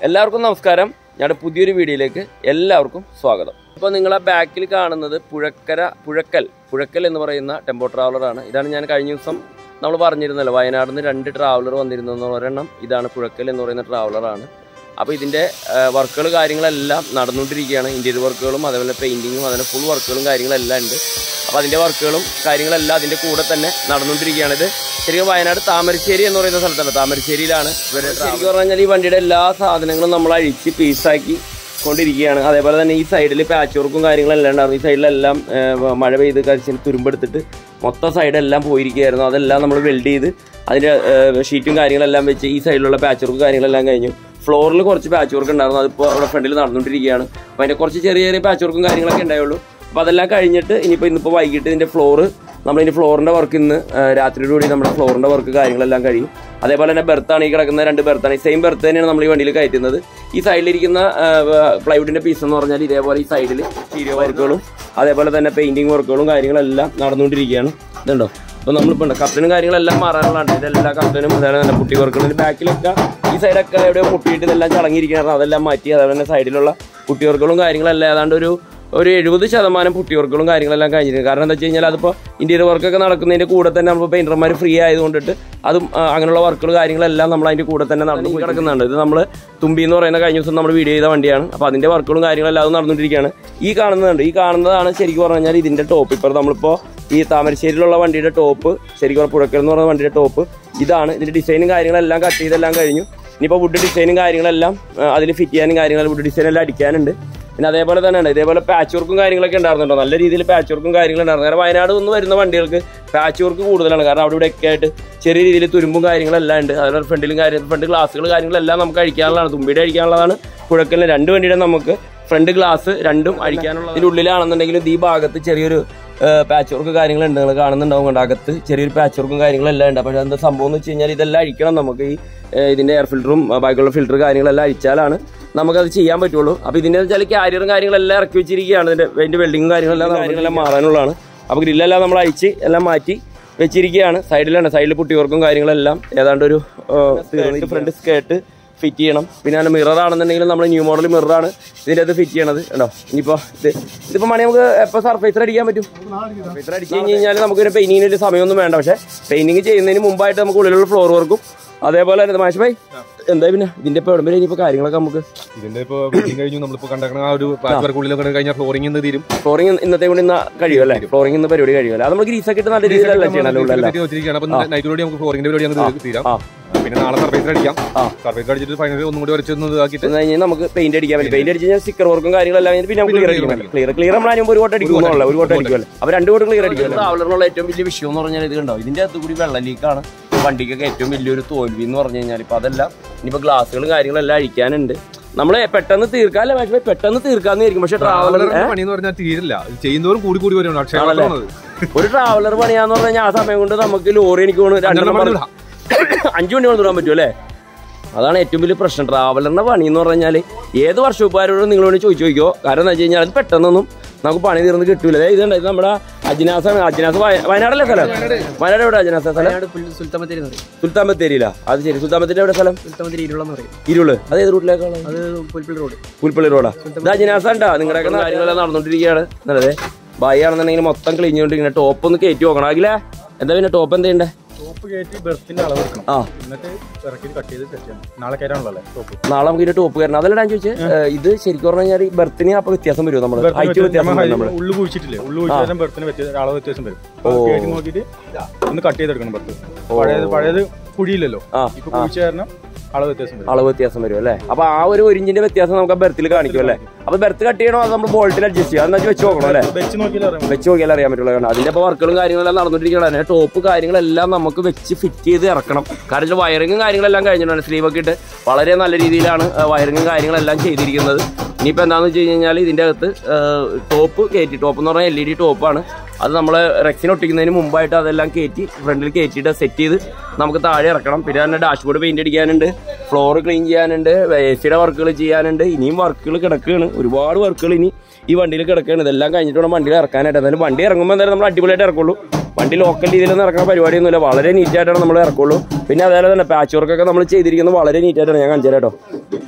എല്ലാവർക്കും നമസ്കാരം ഞങ്ങളുടെ പുതിയൊരു വീഡിയോയിലേക്ക് എല്ലാവർക്കും സ്വാഗതം ഇപ്പോൾ നിങ്ങളെ ബാക്കിൽ കാണുന്നത് പുഴക്കര പുഴക്കൽ പുഴക്കൽ എന്ന് പറയുന്ന ടെമ്പോ ട്രാവലറാണ് ഇതാണ് ഞാൻ കഴിഞ്ഞ ദിവസം നമ്മൾ പറഞ്ഞിരുന്നല്ലോ വയനാട്ടിൽ നിന്ന് രണ്ട് ട്രാവലർ വന്നിരുന്നു ഒരെണ്ണം ഇതാണ് പുഴക്കൽ എന്ന് പറയുന്ന ട്രാവലറാണ് അപ്പോൾ ഇതിൻ്റെ വർക്കുകൾ കാര്യങ്ങളെല്ലാം നടന്നുകൊണ്ടിരിക്കുകയാണ് ഇൻറ്റീരിയർ വർക്കുകളും അതേപോലെ പെയിൻറ്റിങ്ങും അതിൻ്റെ ഫുൾ വർക്കുകളും കാര്യങ്ങളെല്ലാം ഉണ്ട് അപ്പോൾ അതിൻ്റെ വർക്കുകളും കാര്യങ്ങളെല്ലാം അതിൻ്റെ കൂടെ തന്നെ നടന്നുകൊണ്ടിരിക്കുകയാണ് ഇത് ശരിക്കും വയനാട് താമരശ്ശേരി എന്ന് പറയുന്ന സ്ഥലത്താണ് താമരശ്ശേരിയിലാണ് ഇവർ ശരിക്കും പറഞ്ഞു കഴിഞ്ഞാൽ ഈ വണ്ടിയുടെ എല്ലാ സാധനങ്ങളും നമ്മൾ അഴിച്ച് പീസാക്കി കൊണ്ടിരിക്കുകയാണ് അതേപോലെ തന്നെ ഈ സൈഡിൽ പാച്ച് വർക്കും കാര്യങ്ങളെല്ലാം ഉണ്ടായിരുന്നു ഈ സൈഡിലെല്ലാം ഏഹ്, മഴ പെയ്ത് കഴിച്ച് തുരുമ്പെടുത്തിട്ട് മൊത്തം സൈഡെല്ലാം പോയിരിക്കുകയായിരുന്നു അതെല്ലാം നമ്മൾ വെൽഡ് ചെയ്ത് അതിൻ്റെ ഏഹ്, ഷീറ്റും കാര്യങ്ങളെല്ലാം വെച്ച് ഈ സൈഡിലുള്ള പാച്ച് വർക്ക് കാര്യങ്ങളെല്ലാം കഴിഞ്ഞു ഫ്ലോറിൽ കുറച്ച് പാച്ച് വർക്ക് ഉണ്ടായിരുന്നു അതിപ്പോൾ അവിടെ ഫ്രണ്ടിൽ നടന്നുകൊണ്ടിരിക്കുകയാണ് അപ്പോൾ അതിൻ്റെ കുറച്ച് ചെറിയ ചെറിയ പാച്ച് വർക്കും കാര്യങ്ങളൊക്കെ ഉണ്ടായുള്ളൂ അപ്പോൾ അതെല്ലാം കഴിഞ്ഞിട്ട് ഇനിയിപ്പോൾ ഇന്നിപ്പോൾ വൈകിട്ട് ഇതിൻ്റെ ഫ്ലോറ് നമ്മളിതിൻ്റെ ഫ്ലോറിൻ്റെ വർക്ക് ഇന്ന് ആ, രാത്രിയോടുകൂടി നമ്മുടെ ഫ്ലോറിൻ്റെ വർക്ക് കാര്യങ്ങളെല്ലാം കഴിയും അതേപോലെ തന്നെ ബെർത്താണ് ഈ കിടക്കുന്ന രണ്ട് ബെർത്താണ് ഈ സെയിം ബെർത്ത് തന്നെയാണ് നമ്മൾ ഈ വണ്ടിയിൽ കയറ്റുന്നത് ഈ സൈഡിലിരിക്കുന്ന പ്ലൈവുഡിൻ്റെ പീസ് എന്ന് പറഞ്ഞാൽ ഇതേപോലെ ഈ സൈഡിൽ സ്റ്റീരിയോ വർക്കുകളും അതേപോലെ തന്നെ പെയിൻറ്റിങ് വർക്കുകളും കാര്യങ്ങളെല്ലാം നടന്നുകൊണ്ടിരിക്കുകയാണ് ഇതുണ്ടോ അപ്പോൾ നമ്മളിപ്പോൾ ഉണ്ട് കർട്ടനും കാര്യങ്ങളെല്ലാം മാറാനുള്ളതാണ് ഇതെല്ലാം കർട്ടനും അതേപോലെ തന്നെ പുട്ടി വർക്കുകളും ബാക്കിലൊക്കെ ഈ സൈഡൊക്കെ എവിടെയോ പൊട്ടിയിട്ട് ഇതെല്ലാം ചളങ്ങിയിരിക്കുകയായിരുന്നു അതെല്ലാം മാറ്റി അതേപോലെ തന്നെ സൈഡിലുള്ള പുട്ടി വർക്കുകളും കാര്യങ്ങളെല്ലാം ഏതാണ്ട് ഒരു ഒരു എഴുപത് ശതമാനം പുട്ടി വർക്കുകളും കാര്യങ്ങളെല്ലാം കഴിഞ്ഞിട്ടുണ്ട് കാരണം എന്താ വെച്ച് കഴിഞ്ഞാൽ അതിപ്പോൾ ഇന്ത്യയിൽ വർക്കൊക്കെ നടക്കുന്നതിൻ്റെ കൂടെ തന്നെ നമ്മൾ പെയിൻറ്റർമാർ ഫ്രീ ആയതുകൊണ്ടിട്ട് അതും ആ, അങ്ങനെയുള്ള വർക്കുകൾ കാര്യങ്ങളെല്ലാം നമ്മൾ അതിൻ്റെ കൂടെ തന്നെ നടന്നു പോയി കിടക്കുന്നുണ്ട് ഇത് നമ്മൾ തുമ്പി എന്ന് പറയുന്ന കഴിഞ്ഞ ദിവസം നമ്മൾ വീഡിയോ ചെയ്ത വണ്ടിയാണ് അപ്പോൾ അതിൻ്റെ വർക്കുകളും കാര്യങ്ങളെല്ലാം അത് നടന്നുകൊണ്ടിരിക്കുകയാണ് ഈ കാണുന്നതുണ്ട് ഈ കാണുന്നതാണ് ശരിക്കും പറഞ്ഞു കഴിഞ്ഞാൽ ഇതിൻ്റെ ടോപ്പ് ഇപ്പോൾ നമ്മളിപ്പോൾ ഈ താമരശ്ശേരിയിലുള്ള വണ്ടിയുടെ ടോപ്പ് ശരിക്കും പറഞ്ഞാൽ പുഴക്കൽ എന്ന് പറയുന്ന വണ്ടിയുടെ ടോപ്പ് ഇതാണ് ഇതിൻ്റെ ഡിസൈനും കാര്യങ്ങളെല്ലാം കട്ട് ചെയ്തെല്ലാം കഴിഞ്ഞു ഇനിയിപ്പോൾ വുഡ് ഡിസൈനും കാര്യങ്ങളെല്ലാം അതിൽ ഫിറ്റ് ചെയ്യാനും കാര്യങ്ങളും വുഡ് ഡിസൈൻ എല്ലാം അടിക്കാനുണ്ട് പിന്നെ അതേപോലെ തന്നെയാണ് ഇതേപോലെ പാച്ച് വർക്കും കാര്യങ്ങളൊക്കെ ഉണ്ടായിരുന്നുണ്ടോ നല്ല രീതിയിൽ പാച്ച് വർക്കും കാര്യങ്ങളും ഉണ്ടായിരുന്നു കാരണം വയനാട് നിന്ന് വരുന്ന വണ്ടികൾക്ക് പാച്ച് വർക്ക് കൂടുതലാണ് കാരണം അവിടെ ഇവിടെയൊക്കെ ആയിട്ട് ചെറിയ രീതിയിൽ തുരുമ്പും കാര്യങ്ങളെല്ലാം ഉണ്ട് അതുപോലെ ഫ്രണ്ടിലും കാര്യം ഫ്രണ്ട് ഗ്ലാസ്സുകൾ കാര്യങ്ങളെല്ലാം നമുക്ക് അഴിക്കാനുള്ളതാണ് തുമ്പിയുടെ അഴിക്കാനുള്ളതാണ് പുഴക്കലിന് രണ്ട് വണ്ടിയുടെ നമുക്ക് ഫ്രണ്ട് ഗ്ലാസ് രണ്ടും അഴിക്കാനുള്ള ഇതിൻ്റെ ഉള്ളിലാണെന്നുണ്ടെങ്കിലും ഈ ഭാഗത്ത് ചെറിയൊരു പാച്ച് വർക്ക് കാര്യങ്ങളുണ്ട് നിങ്ങൾ കാണുന്നുണ്ടാവും കൊണ്ട് അകത്ത് ചെറിയൊരു പാച്ച് വർക്കും കാര്യങ്ങളെല്ലാം ഉണ്ട് അപ്പോൾ എന്താ സംഭവം എന്ന് വെച്ച് കഴിഞ്ഞാൽ ഇതെല്ലാം അഴിക്കണം നമുക്ക് ഈ ഏഹ്, ഇതിന്റെ എയർ ഫിൽറ്ററും ബാക്കിയുള്ള ഫിൽറ്റർ കാര്യങ്ങളെല്ലാം അഴിച്ചാലാണ് നമുക്കത് ചെയ്യാൻ പറ്റുള്ളൂ അപ്പോൾ ഇതിൻ്റെ വെച്ചാൽ ക്യാരിയറും കാര്യങ്ങളെല്ലാം ഇറക്കി വെച്ചിരിക്കുകയാണ് ഇതിൻ്റെ ഇതിൻ്റെ വെൽഡിങ്ങും കാര്യങ്ങളെല്ലാം കാര്യങ്ങളെല്ലാം മാറാനുള്ളതാണ് അപ്പോൾ ഗ്രില്ലെല്ലാം നമ്മൾ അഴിച്ച് എല്ലാം മാറ്റി വെച്ചിരിക്കുകയാണ് സൈഡിലാണ് സൈഡിൽ പുട്ടി വർക്കും കാര്യങ്ങളെല്ലാം ഏതാണ്ട് ഒരു ഫ്രണ്ട് സ്കേർട്ട് ഫിറ്റ് ചെയ്യണം പിന്നെ അതിൻ്റെ മിറർ ആണെന്നുണ്ടെങ്കിൽ നമ്മൾ ന്യൂ മോഡൽ മിററാണ് ഇതിൻ്റെ അത് ഫിറ്റ് ചെയ്യണത് കേട്ടോ ഇനിയിപ്പോൾ ഇത് ഇതിപ്പോൾ മണി നമുക്ക് എപ്പോൾ സർഫേസർ അടിക്കാൻ പറ്റും സർഫേസർ അടിച്ച് കഴിഞ്ഞ് കഴിഞ്ഞാൽ നമുക്ക് പിന്നെ പെയിന്റിങ്ങിന് ഒരു സമയമൊന്നും വേണ്ട പക്ഷേ പെയിന്റിങ് ചെയ്യുന്നതിന് മുമ്പായിട്ട് നമുക്ക് ഉള്ളിലുള്ള ഫ്ലോർ വർക്കും അതേപോലെ തന്നെ മാഷ് ഭായി എന്താ പിന്നെ ഇതിൻ്റെ ഇപ്പോൾ എവിടെ വരെ ഇനിയിപ്പോൾ കാര്യങ്ങളൊക്കെ നമുക്ക് ഇതിന്റെ ഇപ്പൊ ബിൽഡിംഗ് കഴിഞ്ഞു നമ്മളിപ്പോ കണ്ടേക്കണ ആ ഒരു പാച്ച് വർക്ക് ഉള്ളിലൊക്കെ കഴിഞ്ഞാൽ ഫ്ലോറിംഗ് എന്ന് തീരും ഫ്ലോറിംഗ് ഇന്നത്തെ കൊണ്ട് ഇന്ന് കഴിയുമല്ലേ ഫ്ലോറിംഗ് ഇന്ന് പരിപാടി കഴിയുമല്ലേ അത് നമ്മൾ ഗ്രീസൊക്കെ ഇട്ട് നല്ല രീതിയിലല്ല ചെയ്യണല്ലോ ഉള്ളല്ലേ സെറ്റ് വെച്ചിരിക്കുകയാണ് അപ്പൊ നൈറ്റിലൂടെ നമുക്ക് ഫ്ലോറിംഗിന്റെ പരിപാടി അങ്ങ് തീരാം ആ പിന്നെ നാളെ സർഫേസിൽ അടിക്കാം ആ. സർഫേസിൽ അടിച്ചിട്ട് ഫൈനൽ ഒന്നും കൂടി വരച്ചൊന്ന് ഇതാക്കിയിട്ട് എന്ന് കഴിഞ്ഞാൽ നമുക്ക് പെയിന്റ് അടിക്കാൻ പറ്റും പെയിന്റ് അടിച്ച് കഴിഞ്ഞാൽ സ്റ്റിക്കർ വർക്കും കാര്യങ്ങളെല്ലാം കഴിഞ്ഞിട്ട് പിന്നെ നമുക്ക് ക്ലിയർ അടിക്കണം ക്ലിയർ ക്ലിയർ നമ്മൾ അതിന് മുമ്പ് ഒരു കോട്ട അടിക്കുമല്ലോ ഒരു കോട്ട അടിക്കുമല്ലോ അപ്പൊ രണ്ട് കോട്ട് ക്ലിയർ അടിക്കുമല്ലോ ട്രാവലറിനുള്ള ഏറ്റവും വലിയ വിഷയം എന്ന് പറഞ്ഞാൽ ഇത് കണ്ടോ ഇതിന്റെ അകത്ത് കൂടി വെള്ളം ലീക്കാണ് വണ്ടിക്കൊക്കെ ഏറ്റവും വലിയൊരു തോൽവി എന്ന് പറഞ്ഞു കഴിഞ്ഞാൽ ഇപ്പൊ അതെല്ലാം ഇനിയിപ്പോ ഗ്ലാസ്സുകളും കാര്യങ്ങളെല്ലാം അഴിക്കാനുണ്ട് നമ്മൾ പെട്ടെന്ന് തീർക്കാല്ലേ പക്ഷേ പെട്ടെന്ന് തീർക്കാന്ന് വിചാരിക്കും പക്ഷെ ട്രാവലർ ട്രാവലറിന്റെ പണി എന്ന് പറഞ്ഞാൽ തീരില്ല ഇത് ചെയ്യുന്നവരും കൂടി കൂടി വരുവാണ് ആണല്ലേ? അക്ഷയ ഒരു ട്രാവലർ പണിയാന്ന് പറഞ്ഞു കഴിഞ്ഞാൽ ആ സമയം കൊണ്ട് നമുക്ക് ലോറി എനിക്ക് തോന്നുന്നു രണ്ടെണ്ണം മണി പണി- അഞ്ചു മണി കൊണ്ടുവരാൻ പറ്റും അല്ലേ അതാണ് ഏറ്റവും വലിയ പ്രശ്നം ട്രാവലറിന്റെ പണി എന്ന് പറഞ്ഞാൽ ഏത് വർഷോപ്പുകാരോടും നിങ്ങൾ വേണ്ടി ചോദിച്ചു ചോദിക്കോ കാരണം എന്താ വെച്ച് കഴിഞ്ഞാൽ അത് പെട്ടെന്നൊന്നും നമുക്ക് പണി തീർന്ന് കിട്ടൂല ദേ ഇതുണ്ട് ഇത് നമ്മുടെ അജിനാസ അജിനാസ് വയ- വയനാടല്ലേ സ്ഥലം വയനാട് എവിടെ അജിനാസ സ്ഥലം വയനാട് പുല്ല് സുൽത്താമത്തേരി എന്ന് പറയും സുൽത്താൻ ബത്തേരിയില അത് ശരി സുൽത്താൻ ബത്തേരി എവിടെ സ്ഥലം സുൽത്താമത്തേരി ഇരുളെന്ന് പറയും ഇരുള് അത് ഏത് റൂട്ടിലേക്കാണ് അത് പുൽപ്പള്ളി റോഡ് പുൽപ്പള്ളി റോഡാ ഇത് അജിനാസ ഉണ്ടാ നിങ്ങളുടെയൊക്കെ കാര്യങ്ങളെല്ലാം നടന്നുകൊണ്ടിരിക്കുകയാണ് നല്ലതേ ബായി ആണെന്നുണ്ടെങ്കിൽ മൊത്തം ക്ലീഞ്ഞുകൊണ്ടിരിക്കുന്നത് ടോപ്പ് ഒന്ന് കയറ്റി നോക്കണം ആകില്ല എന്താ പിന്നെ ടോപ്പ് എന്താ ചെയ്യണ്ടേ ടോപ്പ് കയറ്റി ബെർത്തിന്റെ അളവ് എടുക്കണം ആ എന്നിട്ട് ഇറക്കി കട്ട് ചെയ്ത് സെറ്റ് ചെയ്യണം നാളെ കയറാനുള്ളതല്ലേ ടോപ്പ് നാളെ നമുക്ക് ഇതിന്റെ ടോപ്പ് കയറണം അതല്ല ഞാൻ ചോദിച്ചത് ഇത് ശരിക്കും പറഞ്ഞു കഴിഞ്ഞാൽ ഈ ബർത്തിന് അപ്പൊ വ്യത്യാസം വരുമോ നമ്മൾ ഹൈറ്റ് വ്യത്യാസം വരും നമ്മള് ഉള്ളു കുഴിച്ചിട്ടില്ലേ ഉള്ളു കുഴിച്ചാലും ബെർത്തിന് പറ്റിയ അളവ് വ്യത്യാസം വരും അപ്പൊ അത് കയറ്റി നോക്കിയിട്ട് ഒന്ന് കട്ട് ചെയ്തെടുക്കണം ബെർത്ത് പഴയത് പഴയത് കുഴിയില്ലല്ലോ ആ ഇപ്പൊ കുഴിച്ച കാരണം അളവ് വ്യത്യാസം വരും അളവ് വ്യത്യാസം വരും അല്ലേ അപ്പൊ ആ ഒരു ഒരു ഇഞ്ചിന്റെ വ്യത്യാസം നമുക്ക് ആ ബെർത്തിൽ കാണിക്കും അല്ലേ അപ്പൊ ബെർത്ത് കട്ട് ചെയ്യണോ അത് നമ്മൾ ബോൾട്ടിൽ അഡ്ജസ്റ്റ് ചെയ്യാം എന്നാ വെച്ച് നോക്കണം അല്ലേ വെച്ച് നോക്കിയാലും അറിയാം വെച്ച് നോക്കിയാൽ അറിയാൻ പറ്റുള്ളൂ കാരണം അതിന്റെ ഇപ്പൊ വർക്കുകളും കാര്യങ്ങളെല്ലാം നടന്നുകൊണ്ടിരിക്കണം അതിന്റെ ടോപ്പ് കാര്യങ്ങളെല്ലാം നമുക്ക് വെച്ച് ഫിറ്റ് ചെയ്ത് ഇറക്കണം കാരണം വെച്ചാൽ വയറിങ്ങും കാര്യങ്ങളെല്ലാം കഴിഞ്ഞിട്ടുണ്ട് സ്ലീവ് ഒക്കെ ഇട്ട് വളരെ നല്ല രീതിയിലാണ് വയറിങ്ങും കാര്യങ്ങളെല്ലാം ചെയ്തിരിക്കുന്നത് ഇനിയിപ്പോൾ എന്താണെന്ന് വെച്ച് കഴിഞ്ഞാൽ ഇതിൻ്റെ അകത്ത് ടോപ്പ് കയറ്റി ടോപ്പ് എന്ന് പറഞ്ഞാൽ എൽ ഇ ഡി ടോപ്പാണ് അത് നമ്മൾ റെക്സിന് ഒട്ടിക്കുന്നതിന് മുമ്പായിട്ട് അതെല്ലാം കയറ്റി ഫ്രണ്ടിൽ കയറ്റിയിട്ട് സെറ്റ് ചെയ്ത് നമുക്ക് താഴെ ഇറക്കണം പിന്നെ തന്നെ ഡാഷ്ബോർഡ് പെയിന്റ് അടിക്കാനുണ്ട് ഫ്ലോർ ക്ലീൻ ചെയ്യാനുണ്ട് എ സിയുടെ വർക്കുകൾ ചെയ്യാനുണ്ട് ഇനിയും വർക്കുകൾ കിടക്കുകയാണ് ഒരുപാട് വർക്കുകൾ ഇനി ഈ വണ്ടിയിൽ കിടക്കുകയാണ് ഇതെല്ലാം കഴിഞ്ഞിട്ട് വേണം വണ്ടിയിൽ ഇറക്കാനായിട്ട് എന്തായാലും വണ്ടി ഇറങ്ങുമ്പോൾ എന്തായാലും നമ്മൾ അടിപൊളിയായിട്ട് ഇറക്കുള്ളൂ വണ്ടി ലോക്കൽ രീതിയിലൊന്നും ഇറക്കുന്ന പരിപാടിയൊന്നുമില്ല വളരെ നീറ്റായിട്ടാണ് നമ്മൾ ഇറക്കുള്ളൂ പിന്നെ അതേപോലെ തന്നെ പാച്ച് വർക്കൊക്കെ നമ്മൾ ചെയ്തിരിക്കുന്നത് വളരെ നീറ്റായിട്ടാണ് ഞാൻ കാണിച്ചു തരാം കേട്ടോ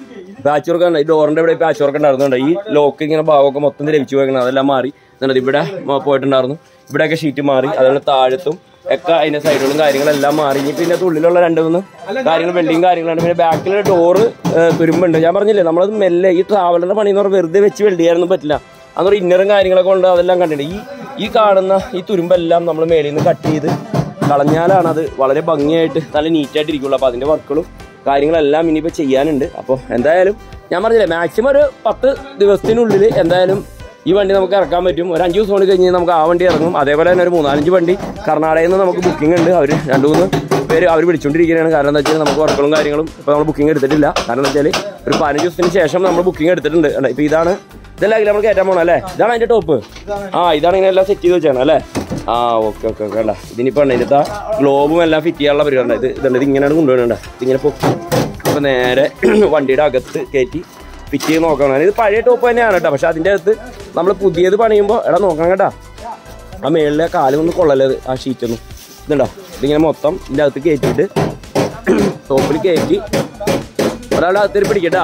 പാച്ച് വർക്ക് ഉണ്ട് ഈ ഡോറിന്റെ ഇവിടെ പാച്ച് വർക്ക് ഉണ്ടായിരുന്നുണ്ട് ഈ ലോക്ക് ഇങ്ങനെ ഭാഗമൊക്കെ മൊത്തം ലഭിച്ചു പോയത് അതെല്ലാം മാറി എന്നിട്ട് ഇവിടെ മ- പോയിട്ടുണ്ടായിരുന്നു ഇവിടെയൊക്കെ ഷീറ്റ് മാറി അതുപോലെ താഴത്തും ഒക്കെ അതിന്റെ സൈഡുകളും കാര്യങ്ങളെല്ലാം മാറി ഇനി പിന്നെ ഉള്ളിലുള്ള രണ്ട് മൂന്ന് കാര്യങ്ങൾ വെള്ളിയും കാര്യങ്ങളാണ് പിന്നെ ബാക്കിലെ ഡോറ് തുരുമ്പുണ്ട് ഞാൻ പറഞ്ഞില്ലേ നമ്മളത് മെല്ലെ ഈ ട്രാവലറിന്റെ പണി എന്ന് പറഞ്ഞാൽ വെറുതെ വെച്ച് വെള്ളിയായിരുന്നു പറ്റില്ല അന്നൊരു ഇന്നറും കാര്യങ്ങളൊക്കെ കൊണ്ട് അതെല്ലാം കണ്ടിട്ടുണ്ട് ഈ ഈ കാണുന്ന ഈ തുരുമ്പെല്ലാം നമ്മൾ മേളിൽ നിന്ന് കട്ട് ചെയ്ത് കളഞ്ഞാലാണ് അത് വളരെ ഭംഗിയായിട്ട് നല്ല നീറ്റായിട്ട് ഇരിക്കുള്ളൂ അപ്പോൾ അതിന്റെ വർക്കുകളും കാര്യങ്ങളെല്ലാം ഇനിയിപ്പോൾ ചെയ്യാനുണ്ട് അപ്പോൾ എന്തായാലും ഞാൻ പറഞ്ഞില്ലേ മാക്സിമം ഒരു പത്ത് ദിവസത്തിനുള്ളിൽ എന്തായാലും ഈ വണ്ടി നമുക്ക് ഇറക്കാൻ പറ്റും ഒരു അഞ്ച് ദിവസം കൊണ്ട് കഴിഞ്ഞ് നമുക്ക് ആ വണ്ടി ഇറങ്ങും അതേപോലെ തന്നെ ഒരു മൂന്നാലഞ്ച് വണ്ടി കർണാടകയിൽ നിന്ന് നമുക്ക് ബുക്കിംഗ് ഉണ്ട് അവർ രണ്ട് മൂന്ന് പേര് അവർ വിളിച്ചുകൊണ്ടിരിക്കുകയാണ് കാരണം എന്താ വെച്ചാൽ നമുക്ക് വർക്കുകളും കാര്യങ്ങളും ഇപ്പോൾ നമ്മൾ ബുക്കിംഗ് എടുത്തിട്ടില്ല കാരണം എന്താ വെച്ചാൽ ഒരു പതിനഞ്ച് ദിവസത്തിന് ശേഷം നമ്മൾ ബുക്കിംഗ് എടുത്തിട്ടുണ്ട് അല്ല ഇപ്പോൾ ഇതാണ് ഇതല്ല നമ്മൾ കയറ്റാൻ പോകണം അല്ലേ ഇതാണ് അതിന്റെ ടോപ്പ് ആ ഇതാണ് ഇങ്ങനെ എല്ലാം സെറ്റ് ചെയ്ത് വെച്ചാണ് അല്ലേ ആ ഓക്കെ ഓക്കെ ഓക്കെ അല്ല ഇതിനിപ്പോൾ ഉണ്ട് ഇതിനകത്ത് ഗ്ലോബും എല്ലാം ഫിറ്റ് ചെയ്യാനുള്ള പരിപാടി ഇത് ഇതുണ്ട് ഇത് ഇങ്ങനെയാണ് കൊണ്ടുപോകണണ്ട ഇതിങ്ങനെ പൊക്കി ഇപ്പൊ നേരെ വണ്ടിയുടെ അകത്ത് കയറ്റി ഫിറ്റ് ചെയ്ത് നോക്കണം ഇത് പഴയ ടോപ്പ് തന്നെയാണ് കേട്ടോ പക്ഷെ അതിൻ്റെ അകത്ത് നമ്മൾ പുതിയത് പണിയുമ്പോൾ എടാ നോക്കാം കേട്ടാ ആ മേളിലെ കാലൊന്നും കൊള്ളല്ലത് ആ ഷീറ്റൊന്നും ഇതുണ്ടോ ഇതിങ്ങനെ മൊത്തം ഇതിൻ്റെ അകത്ത് കയറ്റിയിട്ട് ടോപ്പിൽ കയറ്റി ഒരാളുടെ അകത്തേക്ക് പിടിക്കട്ടാ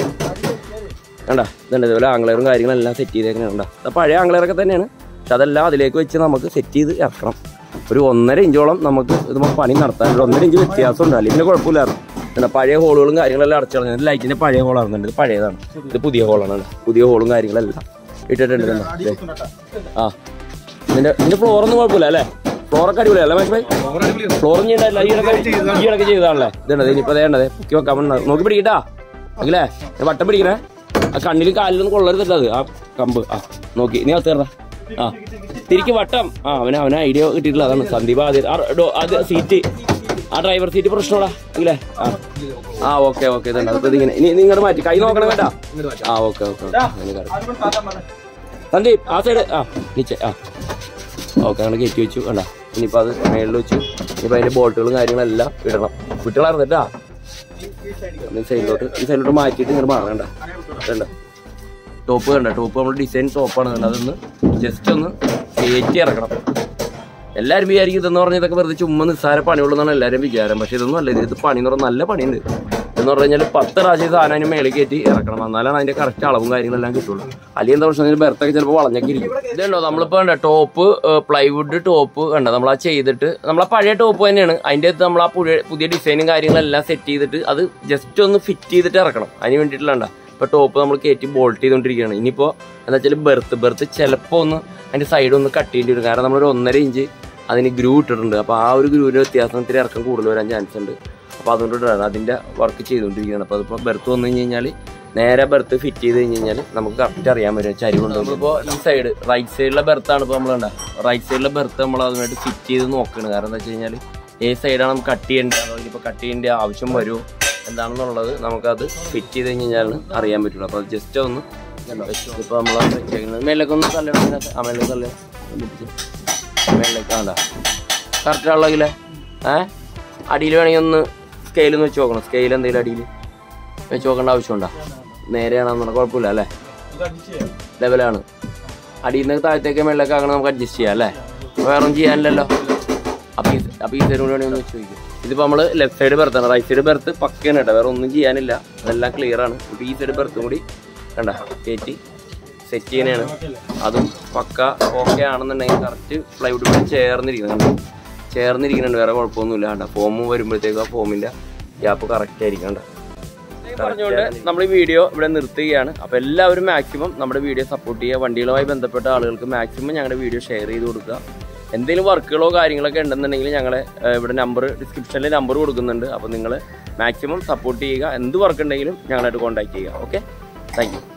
കണ്ട ഇതുണ്ട് ഇതുപോലെ ആംഗ്ലറും കാര്യങ്ങളെല്ലാം സെറ്റ് ചെയ്തേക്കണം കണ്ട ഇത് പഴയ ആംഗ്ലറൊക്കെ തന്നെയാണ് പക്ഷെ അതെല്ലാം അതിലേക്ക് വെച്ച് നമുക്ക് സെറ്റ് ചെയ്ത് ഇറക്കണം ഒരു ഒന്നര ഇഞ്ചോളം നമുക്ക് ഇത് പണി നടത്താൻ ഒരു ഒന്നര ഇഞ്ച് വ്യത്യാസമുണ്ട് അല്ലെങ്കിൽ പിന്നെ കുഴപ്പമില്ലായിരുന്നു പിന്നെ പഴയ ഹോളുകളും കാര്യങ്ങളെല്ലാം അടച്ചു കളഞ്ഞത് ലൈറ്റിന്റെ പഴയ ഹോളാണ് ഇത് പഴയതാണ് ഇത് പുതിയ ഹോളാണ് കണ്ടോ? പുതിയ ഹോളും കാര്യങ്ങളെല്ലാം ഇട്ടിട്ടുണ്ട് കണ്ടോ? ദേ. ആ ഇതിന്റെ ഇതിന്റെ ഫ്ലോറൊന്നും കുഴപ്പമില്ല അല്ലേ ഫ്ലോറൊക്കെ അടിപൊളിയല്ലേ മേശ് ഭായി ഫ്ലോറും ചെയ്യണ്ടല്ല ഈ ഇടയ്ക്ക് ഈ ഇടയ്ക്ക് ചെയ്തതാണല്ലേ ഇതുണ്ട് ഇനിയിപ്പോ വേണ്ടത് പൊക്കി വെക്കാൻ പറ്റുന്ന നോക്കി പിടിക്കട്ടാ അല്ലേ വട്ടം പിടിക്കണേ ആ കണ്ണിൽ കാലിലൊന്നും കൊള്ളരുതല്ല അത് ആ കമ്പ് ആ നോക്കി നീ അത് തീർന്ന ആ തിരിക്ക് വട്ടം ആ അവന് അവന് ഐഡിയ കിട്ടിയിട്ടില്ല അതാണ് സന്ദീപ് ആദ്യം ആ ഡോ- അത് സീറ്റ് ആ ഡ്രൈവർ സീറ്റ് പ്രശ്നമാടാ അല്ലേ ആ ആ ഓക്കെ ഓക്കെ ഇതുണ്ട് അതിപ്പോ ഇതിങ്ങനെ ഇനി നിങ്ങോട്ട് മാറ്റി കൈ നോക്കണം വേണ്ട ആ ഓക്കെ ഓക്കെ സന്ദീപ് ആ സൈഡ് ആ നിച്ചേ ആ ഓക്കെ അങ്ങനെ കയറ്റി വെച്ചു വേണ്ട ഇനിയിപ്പോൾ അത് മേളിൽ വെച്ചു ഇനിയിപ്പോൾ അതിൻ്റെ ബോൾട്ടുകളും കാര്യങ്ങളെല്ലാം ഇടണം വിട്ടുകളായിരുന്നു കേട്ടാ ഈ സൈഡിലോട്ട് ഈ സൈഡിലോട്ട് മാറ്റിയിട്ട് ഇങ്ങനെ മാറണ്ട വേണ്ട ടോപ്പ് കണ്ട ടോപ്പ് നമ്മൾ ഡിസൈൻ ടോപ്പാണ് കണ്ടത് അതൊന്ന് ജസ്റ്റ് ഒന്ന് കയറ്റി ഇറക്കണം എല്ലാവരും വിചാരിക്കും ഇതെന്ന് പറഞ്ഞാൽ ഇതൊക്കെ വെറുതെ ചുമ്മാ നിസ്സാര പണിയുള്ളതാണ് എല്ലാവരും വിചാരം പക്ഷെ ഇതൊന്നും അല്ല ഇത് പണി എന്ന് പറഞ്ഞാൽ നല്ല പണിയുണ്ട് എന്ന് പറഞ്ഞു കഴിഞ്ഞാൽ പത്ത് പ്രാവശ്യം ഈ സാധനം അതിന് മേളിൽ കയറ്റി ഇറക്കണം എന്നാലാണ് അതിന്റെ കറക്റ്റ് അളവും കാര്യങ്ങളെല്ലാം കിട്ടുള്ളൂ അല്ലെങ്കിൽ എന്താ പ്രശ്നം ബെർത്തൊക്കെ ചിലപ്പോൾ വളഞ്ഞൊക്കെ ഇരിക്കും ഇതുണ്ടോ നമ്മളിപ്പോൾ കണ്ട ടോപ്പ് പ്ലൈവുഡ് ടോപ്പ് കണ്ട നമ്മൾ ആ ചെയ്തിട്ട് നമ്മൾ ആ പഴയ ടോപ്പ് തന്നെയാണ് അതിൻ്റെ അകത്ത് നമ്മൾ ആ പുതിയ പുതിയ ഡിസൈനും കാര്യങ്ങളെല്ലാം സെറ്റ് ചെയ്തിട്ട് അത് ജസ്റ്റ് ഒന്ന് ഫിറ്റ് ചെയ്തിട്ട് ഇറക്കണം അതിന് വേണ്ടിയിട്ടുള്ള ഇപ്പൊ ടോപ്പ് നമ്മൾ കയറ്റി ബോൾട്ട് ചെയ്തുകൊണ്ടിരിക്കുകയാണ് ഇനിയിപ്പോൾ എന്താ വെച്ചാൽ ബെർത്ത് ബെർത്ത് ചിലപ്പോൾ ഒന്ന് അതിന്റെ സൈഡ് ഒന്ന് കട്ട് ചെയ്യേണ്ടി വരും കാരണം നമ്മളൊരു ഒന്നര ഇഞ്ച് അതിന് ഗ്രൂ ഇട്ടിട്ടുണ്ട് അപ്പോൾ ആ ഒരു ഗ്രൂവിന്റെ വ്യത്യാസം ഇത്തിരി ഇറക്കം കൂടുതൽ വരാൻ ചാൻസ് ഉണ്ട് അപ്പോൾ അതുകൊണ്ടിട്ടാണ് അതിന്റെ വർക്ക് ചെയ്തുകൊണ്ടിരിക്കുകയാണ് അപ്പോൾ അതിപ്പോൾ ബെർത്ത് വന്നു കഴിഞ്ഞ് കഴിഞ്ഞാൽ നേരെ ബെർത്ത് ഫിറ്റ് ചെയ്ത് കഴിഞ്ഞ് കഴിഞ്ഞാൽ നമുക്ക് കറക്റ്റ് അറിയാൻ പറ്റും ചരിവുണ്ട് നമ്മളിപ്പോൾ ഈ സൈഡ് റൈറ്റ് സൈഡിലെ ബെർത്താണ് ഇപ്പോൾ നമ്മൾ കണ്ട റൈറ്റ് സൈഡിലെ ബെർത്ത് നമ്മൾ അതുമായിട്ട് ഫിറ്റ് ചെയ്ത് നോക്കുകയാണ് കാരണം എന്താ വെച്ച് കഴിഞ്ഞാൽ ഏത് സൈഡാണ് നമുക്ക് കട്ട് ചെയ്യേണ്ടത് അതോ ഇനിയിപ്പോൾ കട്ട് ചെയ്യേണ്ട ആവശ്യം വരുമോ എന്താണെന്നുള്ളത് നമുക്കത് ഫിറ്റ് ചെയ്ത് കഴിഞ്ഞാൽ അറിയാൻ പറ്റുള്ളൂ അപ്പോൾ അത് ജസ്റ്റ് ഒന്ന് ഇപ്പോൾ നമ്മൾ വെച്ചേക്കുന്നത് മേലേക്ക് ഒന്ന് തല്ലണം ഇതിനകത്ത്. ആ മേലേക്ക് തല്ല മേലേക്ക് വേണ്ട കറക്റ്റ് ആളെങ്കിലേ ഏ അടിയിൽ വേണമെങ്കിൽ ഒന്ന് സ്കെയിൽ ഒന്ന് വെച്ച് നോക്കണം സ്കെയിൽ എന്തെങ്കിലും അടിയിൽ വെച്ച് നോക്കേണ്ട ആവശ്യമുണ്ടോ നേരെയാണെന്നുള്ള കുഴപ്പമില്ല അല്ലേ ലെവലാണ് അടിയിൽ നിന്ന് താഴത്തേക്ക് മേളിലേക്ക് ആകണം നമുക്ക് അഡ്ജസ്റ്റ് ചെയ്യാം അല്ലേ വേറെ ഒന്നും ചെയ്യാനില്ലല്ലോ അപ്പോൾ ഈ അപ്പോൾ ഈ സൈഡ് കൂടി വേണമെങ്കിൽ ഒന്ന് വെച്ച് നോക്കിക്കും ഇതിപ്പോൾ നമ്മൾ ലെഫ്റ്റ് സൈഡ് ബെർത്താണ് റൈറ്റ് സൈഡ് ബെർത്ത് പക്കയാണ് കേട്ടോ വേറെ ഒന്നും ചെയ്യാനില്ല അതെല്ലാം ക്ലിയർ ആണ് ഇപ്പോൾ ഈ സൈഡ് ബെർത്തും കൂടി കണ്ട കയറ്റി സെറ്റ് ചെയ്യാനാണ് അതും പക്ക ഓക്കെ ആണെന്നുണ്ടെങ്കിൽ കറക്റ്റ് പ്ലൈവുഡ് കൂടി ചേർന്നിരിക്കുന്നുണ്ട് ചേർന്നിരിക്കുന്നുണ്ട് വേറെ കുഴപ്പമൊന്നുമില്ല കണ്ട ഫോം വരുമ്പോഴത്തേക്കും ആ ഫോമിൻ്റെ ഗ്യാപ്പ് കറക്റ്റ് ആയിരിക്കും കണ്ട പറഞ്ഞുകൊണ്ട് നമ്മൾ ഈ വീഡിയോ ഇവിടെ നിർത്തുകയാണ് അപ്പോൾ എല്ലാവരും മാക്സിമം നമ്മുടെ വീഡിയോ സപ്പോർട്ട് ചെയ്യുക വണ്ടികളുമായി ബന്ധപ്പെട്ട ആളുകൾക്ക് മാക്സിമം ഞങ്ങളുടെ വീഡിയോ ഷെയർ ചെയ്ത് കൊടുക്കുക എന്തെങ്കിലും വർക്കുകളോ കാര്യങ്ങളൊക്കെ ഉണ്ടെന്നുണ്ടെങ്കിൽ ഞങ്ങളെ ഏഹ്, ഇവിടെ നമ്പർ ഡിസ്ക്രിപ്ഷനിൽ നമ്പർ കൊടുക്കുന്നുണ്ട് അപ്പോൾ നിങ്ങൾ മാക്സിമം സപ്പോർട്ട് ചെയ്യുക എന്ത് വർക്ക് ഉണ്ടെങ്കിലും ഞങ്ങളായിട്ട് കോൺടാക്ട് ചെയ്യുക ഓക്കെ താങ്ക് യു